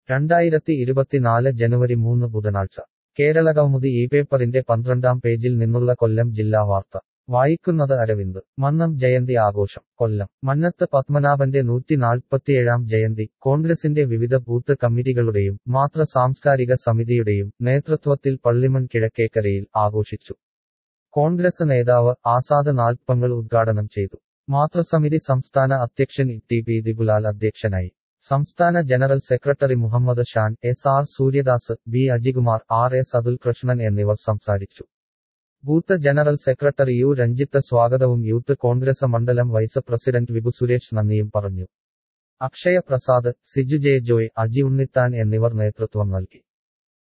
രണ്ടായിരത്തി ഇരുപത്തിനാല് ജനുവരി മൂന്ന് ബുധനാഴ്ച കേരളകൗമുദി ഈ പേപ്പറിന്റെ പന്ത്രണ്ടാം പേജിൽ നിന്നുള്ള കൊല്ലം ജില്ലാ വാർത്ത വായിക്കുന്നത് അരവിന്ദ് മന്നം ജയന്തി ആഘോഷം കൊല്ലം മന്നത്ത് പത്മനാഭന്റെ നൂറ്റി നാൽപ്പത്തിയേഴാം ജയന്തി കോൺഗ്രസിന്റെ വിവിധ ബൂത്ത് കമ്മിറ്റികളുടെയും മാത്ര സാംസ്കാരിക സമിതിയുടെയും നേതൃത്വത്തിൽ പള്ളിമൺ കിഴക്കേക്കരയിൽ ആഘോഷിച്ചു കോൺഗ്രസ് നേതാവ് ആസാദ് നാൽപ്പങ്ങൾ ഉദ്ഘാടനം ചെയ്തു മാതൃസമിതി സംസ്ഥാന അധ്യക്ഷൻ ടി പി ദിബുലാൽ അധ്യക്ഷനായി സംസ്ഥാന general secretary Muhammad Shan S R Suryadas B Ajikumar R S Athul Krishnan എന്നിവർ സംസാരിച്ചു booth general secretary U Ranjith സ്വാഗതവും യൂത്ത് കോൺഗ്രസ് മണ്ഡലം വൈസ് പ്രസിഡന്റ് വിബു സുരേഷ് നന്ദിയും പറഞ്ഞു അക്ഷയ പ്രസാദ് സിജു ജെ ജോയ് അജി ഉണ്ണിത്താൻ എന്നിവർ നേതൃത്വം നൽകി